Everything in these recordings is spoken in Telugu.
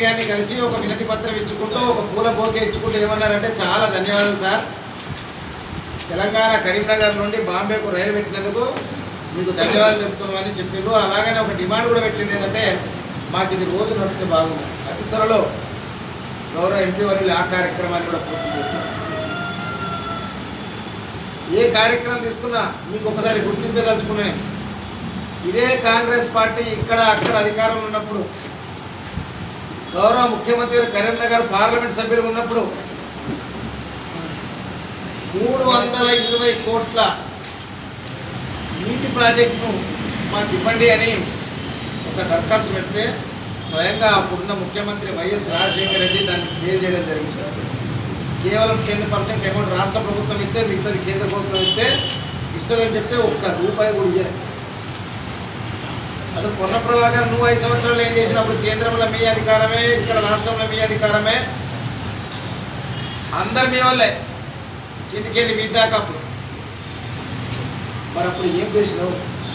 గారిని కలిసి ఒక వినతి పత్రం ఇచ్చుకుంటూ ఒక పూల బోకే ఇచ్చుకుంటూ ఏమన్నారంటే చాలా ధన్యవాదాలు సార్ తెలంగాణ కరీంనగర్ నుండి బాంబేకు రైలు పెట్టినందుకు మీకు ధన్యవాదాలు చెప్తున్నామని చెప్పిండ్రు అలాగనే ఒక డిమాండ్ కూడా పెట్టింది ఏంటంటే మాకు ఇది రోజు నడిపితే బాగుంది అతి త్వరలో గౌరవ ఎంపీ వర్యులు ఆ కార్యక్రమాన్ని కూడా పూర్తి చేస్తారు ఏ కార్యక్రమం తీసుకున్నా మీకు ఒకసారి గుర్తింపే తలుచుకున్నాను ఇదే కాంగ్రెస్ పార్టీ ఇక్కడ అక్కడ అధికారంలో ఉన్నప్పుడు గౌరవ ముఖ్యమంత్రి గారు కరీంనగర్ పార్లమెంట్ సభ్యులు ఉన్నప్పుడు మూడు వందల ఇరవై కోట్ల నీటి ప్రాజెక్టును మాకు ఇవ్వండి అని ఒక దరఖాస్తు పెడితే స్వయంగా అప్పుడున్న ముఖ్యమంత్రి వైఎస్ రాజశేఖర రెడ్డి దాన్ని ఫెయిల్ చేయడం జరిగింది కేవలం టెన్ పర్సెంట్ అమౌంట్ రాష్ట్ర ప్రభుత్వం ఇస్తే మిగతాది కేంద్ర ప్రభుత్వం ఇస్తే ఇస్తుందని చెప్తే ఒక్క రూపాయి కూడా ఇయ్యరు అసలు పొన్న ప్రభాకర్ నువ్వు ఐదు సంవత్సరాలు ఏం చేసినప్పుడు కేంద్రంలో మీ అధికారమే ఇక్కడ రాష్ట్రంలో మీ అధికారమే అందరు మీ వాళ్ళే కిందికెళ్ళి మీ దాకా అప్పుడు మరి అప్పుడు ఏం చేసినావు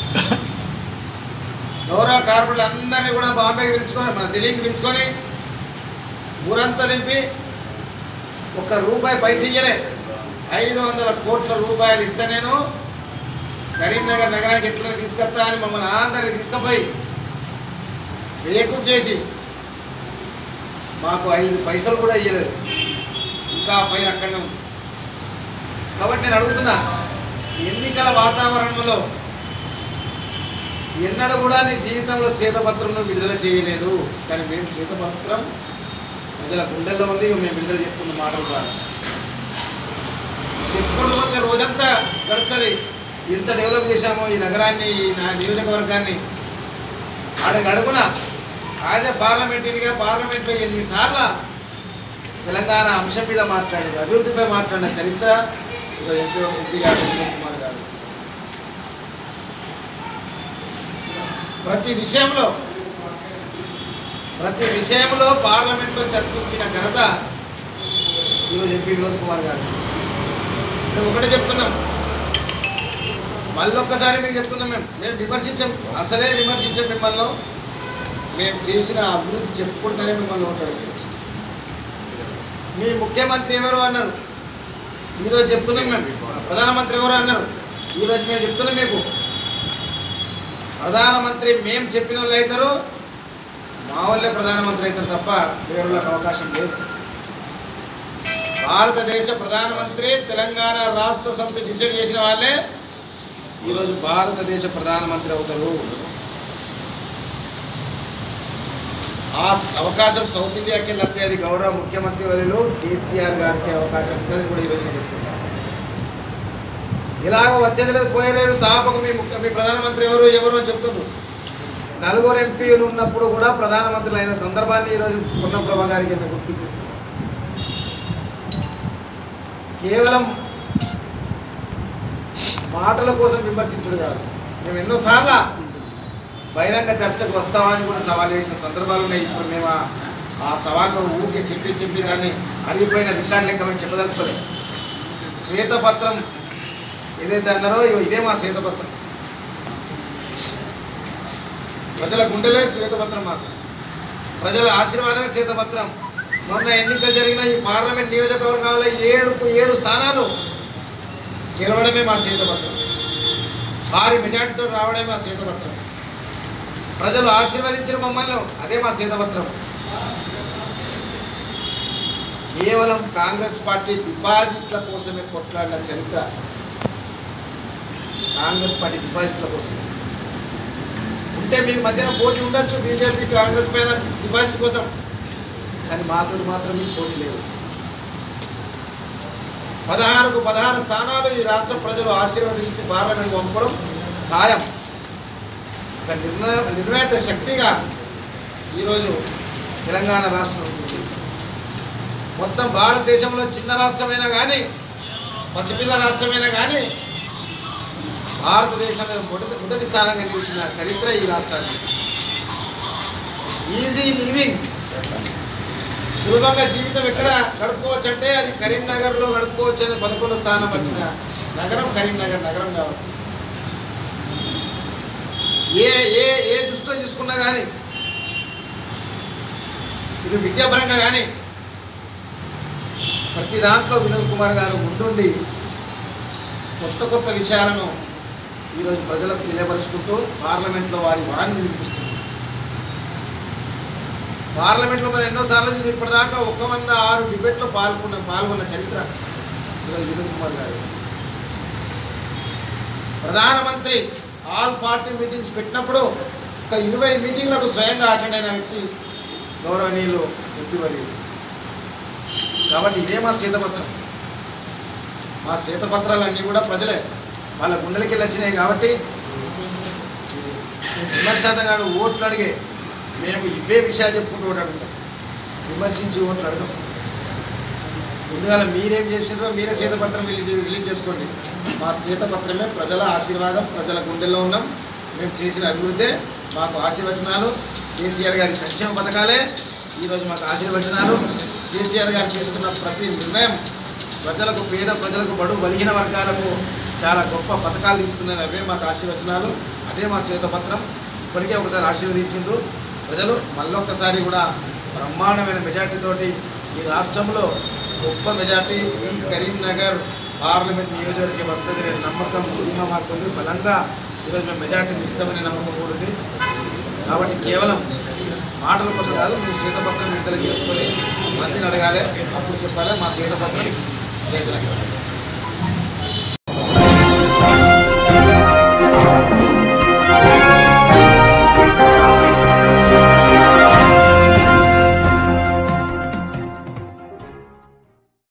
గౌరవ కార్పొరేట్లు అందరినీ కూడా బాంబేకి పిలుచుకొని మన ఢిల్లీకి పిలుచుకొని ఊరంతా దింపి ఒక్క రూపాయి పైస ఇయ్యలే ఐదు వందల కోట్ల రూపాయలు ఇస్తే నేను కరీంనగర్ నగరానికి ఎట్లా తీసుకొస్తా అని మమ్మల్ని అందరినీ తీసుకుపోయి వేకుం చేసి మాకు ఐదు పైసలు కూడా ఇయ్యలేదు ఇంకా పైన అక్కడనే ఉంది కాబట్టి నేను అడుగుతున్నా ఎన్నికల వాతావరణంలో ఎన్నడూ కూడా నీ జీవితంలో శ్వేతపత్రంను విడుదల చేయలేదు కానీ మేము శ్వేతపత్రం ప్రజల గుండెల్లో ఉంది ఇక మేము విడుదల చెప్తున్న మాటల ద్వారా చెప్పుకుంటూ పోతే రోజంతా గడుస్తుంది ఎంత డెవలప్ చేశామో ఈ నగరాన్ని ఈ నా నియోజకవర్గాన్ని అడుగు అడుగున యాజ్ ఏ పార్లమెంటరీగా పార్లమెంట్లో ఎన్నిసార్లు తెలంగాణ అంశం మీద మాట్లాడారు అభివృద్ధిపై మాట్లాడిన చరిత్ర ఈరోజు ఎంపీ ఎంపీ గారు ఉత్తమ్ కుమార్ గారు ప్రతి విషయంలో ప్రతి విషయంలో పార్లమెంట్లో చర్చించిన ఘనత ఈరోజు ఎంపీ వినోద్ కుమార్ గారు మేము ఒకటే చెప్తున్నాం మళ్ళొక్కసారి మీకు చెప్తున్నాం మేము మేము విమర్శించాం అసలే విమర్శించాం మిమ్మల్ని మేము చేసిన అభివృద్ధి చెప్పుకుంటేనే మిమ్మల్ని ఉంటాడు మీ ముఖ్యమంత్రి ఎవరు అన్నారు ఈరోజు చెప్తున్నాం మేము ప్రధానమంత్రి ఎవరు అన్నారు ఈరోజు మేము చెప్తున్నాం మీకు ప్రధానమంత్రి మేము చెప్పిన వాళ్ళు అవుతారు మా వాళ్ళే ప్రధానమంత్రి అవుతారు తప్ప వేరులకు అవకాశం లేదు భారతదేశ ప్రధానమంత్రి తెలంగాణ రాష్ట్ర సమితి డిసైడ్ చేసిన వాళ్ళే ఈరోజు భారతదేశ ప్రధానమంత్రి అవుతారు ఆ స- అవకాశం సౌత్ ఇండియాకి వెళ్ళి అది గౌరవ ముఖ్యమంత్రి వర్యులు కేసీఆర్ గారికి అవకాశం ఉంటుంది కూడా ఈరోజు నేను చెప్తున్నాను ఇలాగ వచ్చేది లేదు పోయలేదు తాపకు మీ ముఖ్య మీ ప్రధానమంత్రి ఎవరు ఎవరు అని చెప్తున్నారు నలుగురు ఎంపీలు ఉన్నప్పుడు కూడా ప్రధానమంత్రులు అయిన సందర్భాన్ని ఈరోజు పున్నప్రభ గారికి నేను గుర్తిపిస్తున్నాను కేవలం మాటల కోసం విమర్శించుడు కాదు మేము ఎన్నోసార్లు బహిరంగ చర్చకు వస్తామని కూడా సవాల్ చేసిన సందర్భాలు ఉన్నాయి ఇప్పుడు మేము ఆ- ఆ సవాళ్ళు ఊరికే చెప్పి చెప్పి దాన్ని అరిగిపోయిన రికార్డు లెక్క మేము చెప్పదలుచుకోలేదు శ్వేతపత్రం ఏదైతే అన్నారో ఇగో ఇదే మా శ్వేతపత్రం ప్రజల గుండెలే శ్వేతపత్రం మాకు ప్రజల ఆశీర్వాదమే శ్వేతపత్రం మొన్న ఎన్నికలు జరిగిన ఈ పార్లమెంట్ నియోజకవర్గాల ఏడుకు ఏడు స్థానాలు గెలవడమే మా శ్వేతపత్రం భారీ మెజార్టీతో రావడమే మా శ్వేతపత్రం ప్రజలు ఆశీర్వదించిన మమ్మల్ని అదే మా శ్వేతపత్రం కేవలం కాంగ్రెస్ పార్టీ డిపాజిట్ల కోసమే కొట్లాడిన చరిత్ర కాంగ్రెస్ పార్టీ డిపాజిట్ల కోసం ఉంటే మీ మధ్యన పోటీ ఉండొచ్చు బీజేపీ కాంగ్రెస్ పైన డిపాజిట్ కోసం కానీ మాతో మాత్రం మీకు పోటీ లేదు పదహారుకు పదహారు స్థానాలు ఈ రాష్ట్ర ప్రజలు ఆశీర్వదించి పార్లమెంట్ పంపడం ఖాయం ఒక నిర్ణయ నిర్ణేత శక్తిగా ఈరోజు తెలంగాణ రాష్ట్రం ఉంది మొత్తం భారతదేశంలో చిన్న రాష్ట్రమైనా కానీ పసిపిల్ల రాష్ట్రమైనా కానీ భారతదేశంలో మొదటి మొదటి స్థానంగా నిలిచిన చరిత్ర ఈ రాష్ట్రానికి ఈజీ లివింగ్ సులభంగా జీవితం ఎక్కడ గడుపుకోవచ్చు అంటే అది కరీంనగర్లో గడుపుకోవచ్చు అని పదకొండు స్థానం వచ్చిన నగరం కరీంనగర్ నగరం కాబట్టి ఏ ఏ ఏ దృష్టిలో తీసుకున్నా కానీ ఇటు విద్యాపరంగా కానీ ప్రతి దాంట్లో వినోద్ కుమార్ గారు ముందుండి కొత్త కొత్త విషయాలను ఈరోజు ప్రజలకు తెలియపరుచుకుంటూ పార్లమెంట్లో వారి వాణిని వినిపిస్తుంది పార్లమెంట్లో మనం ఎన్నోసార్లు చూసి ఇప్పటిదాకా ఒక్క వంద ఆరు డిబేట్లో పాల్గొన్న పాల్గొన్న చరిత్ర ఈరోజు వినోద్ కుమార్ గారు ప్రధానమంత్రి ఆల్ పార్టీ మీటింగ్స్ పెట్టినప్పుడు ఒక ఇరవై మీటింగ్లకు స్వయంగా అటెండ్ అయిన వ్యక్తి గౌరవనీయులు ఎంపీ వర్యులు కాబట్టి ఇదే మా శ్వేతపత్రం మా శ్వేతపత్రాలన్నీ కూడా ప్రజలే వాళ్ళ గుండెలకి వెళ్ళి వచ్చినాయి కాబట్టి విమర్శాంతంగా ఓట్లు అడిగే మేము ఇవే విషయాలు చెప్పుకుంటూ ఓటు అడుగుతాం విమర్శించి ఓట్లు అడగం ముందుగా మీరేం చేసిండ్రో మీరే శ్వేతపత్రం రిలీజ్ రిలీజ్ చేసుకోండి మా శ్వేతపత్రమే ప్రజల ఆశీర్వాదం ప్రజల గుండెల్లో ఉన్నాం మేము చేసిన అభివృద్ధే మాకు ఆశీర్వచనాలు కేసీఆర్ గారి సంక్షేమ పథకాలే ఈరోజు మాకు ఆశీర్వచనాలు కేసీఆర్ గారు తీసుకున్న ప్రతి నిర్ణయం ప్రజలకు పేద ప్రజలకు బడు బలిగిన వర్గాలకు చాలా గొప్ప పథకాలు తీసుకున్నది అవే మాకు ఆశీర్వచనాలు అదే మా శ్వేతపత్రం ఇప్పటికే ఒకసారి ఆశీర్వదించిండ్రు ప్రజలు మళ్ళొక్కసారి కూడా బ్రహ్మాండమైన మెజార్టీతోటి ఈ రాష్ట్రంలో గొప్ప మెజార్టీ ఈ కరీంనగర్ పార్లమెంట్ నియోజకవర్గం వస్తుంది అనే నమ్మకం ఇంకా మాకుంది బలంగా ఈరోజు మేము మెజార్టీని ఇస్తామనే నమ్మకం కూడా ఉంది కాబట్టి కేవలం మాటల కోసం కాదు మీ శ్వేతపత్రం విడుదల చేసుకొని మందిని అడగాలి అప్పుడు చెప్పాలి మా శ్వేతపత్రం జయదల